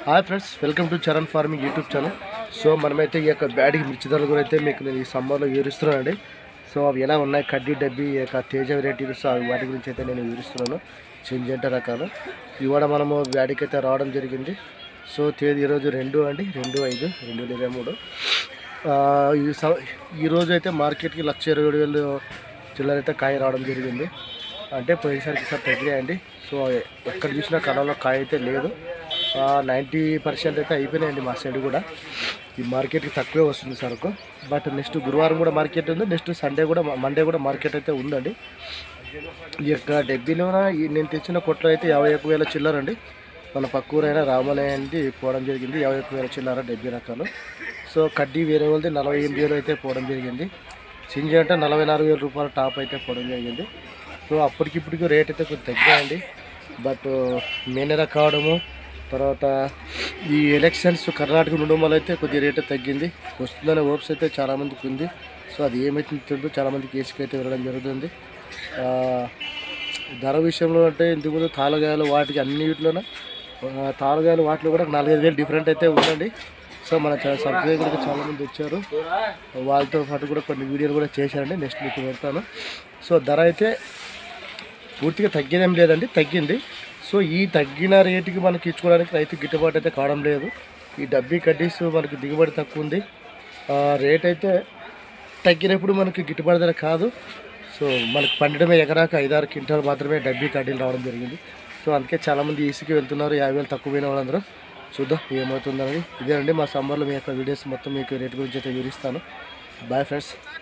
hi friends welcome to Charan farming YouTube channel so మనమైతే ఈ యొక్క బ్యాడ్కి మిర్చి ధరలు కూడా అయితే మీకు నేను ఈ సమ్మర్లో వివరిస్తున్నానండి సో అవి ఎలా ఉన్నాయి కడ్డీ డబ్బీ ఈ యొక్క తేజ వెరైటీస్ అవి వాటి గురించి అయితే నేను వివరిస్తున్నాను సింజంట రకాలు ఇవి కూడా మనము బ్యాడ్కి అయితే రావడం జరిగింది సో తేదీ ఈరోజు రెండు అండి రెండు ఐదు రెండు వేల ఇరవై మూడు ఆ, ఈ స- ఈరోజు అయితే మార్కెట్కి లక్ష ఇరవై ఏడు వేలు చిల్లర అయితే కాయ రావడం జరిగింది అంటే పోయినసారికి సార్ తగ్గినాయండి సో ఎక్కడ చూసినా కళలో కాయ అయితే లేదు నైంటీ పర్సెంట్ అయితే అయిపోయినాయండి మా సైడ్ కూడా ఈ మార్కెట్కి తక్కువే వస్తుంది సరుకు బట్ నెక్స్ట్ గురువారం కూడా మార్కెట్ ఉంది నెక్స్ట్ సండే కూడా మండే కూడా మార్కెట్ అయితే ఉందండి ఈ యొక్క డబ్బీలో నేను తెచ్చిన కొట్లో అయితే యాభై ఒక్క వేల చిల్లరండి మన పక్కూరైన రామలయ అండి పోవడం జరిగింది యాభై ఒక్క వేల చిల్లర డెబ్బై రకాలు సో కడ్డీ వేరే వాళ్ళది నలభై ఎనిమిది వేలు అయితే పోవడం జరిగింది సింజ అంటే నలభై నాలుగు వేల రూపాయల టాప్ అయితే పోవడం జరిగింది సో అప్పటికిప్పటికి రేట్ అయితే కొంచెం తగ్గాయండి బట్ మే నెల కావడము తర్వాత ఈ ఎలక్షన్స్ కర్ణాటక ఉండడం వల్ల అయితే కొద్దిగా రేట్ తగ్గింది వస్తుందనే హోప్స్ అయితే చాలామందికి ఉంది సో అది ఏమైతుందో తెలియదు చాలామందికి కేసుకి అయితే వెళ్ళడం జరుగుతుంది ఆ, ధర విషయంలో అంటే ఇంతకుముందు తాళగాయలు వాటికి అన్నిటిలోనే ఆ, తాళగాయలు వాటిలో కూడా నాలుగైదు వేలు డిఫరెంట్ అయితే ఉందండి సో మన సబ్స్క్రైబర్కి చాలామంది వచ్చారు వాళ్ళతో పాటు కూడా కొన్ని వీడియోలు కూడా చేశారండి నెక్స్ట్ మీకు పెడతాను సో ధర అయితే పూర్తిగా తగ్గేదేం లేదండి తగ్గింది సో ఈ తగ్గిన రేటుకి మనకి ఇచ్చుకోవడానికి రైతు గిట్టుబాటు అయితే కావడం లేదు ఈ డబ్బీ కడ్డీస్ మనకి దిగుబడి తక్కువ ఉంది ఆ, రేట్ అయితే తగ్గినప్పుడు మనకి గిట్టుబాటు ధర కాదు సో మనకి పండడమే ఎకరాక ఐదారు క్వింటాలు మాత్రమే డబ్బీ కడ్డీలు రావడం జరిగింది సో అందుకే చాలామంది ఈసీకి వెళ్తున్నారు యాభై వేలు తక్కువ పోయిన వాళ్ళందరూ చూద్దాం ఏమవుతుందని ఇదేనండి మా సమ్మర్లో మీ యొక్క వీడియోస్ మొత్తం మీకు రేట్ గురించి అయితే వివరిస్తాను బాయ్ ఫ్రెండ్స్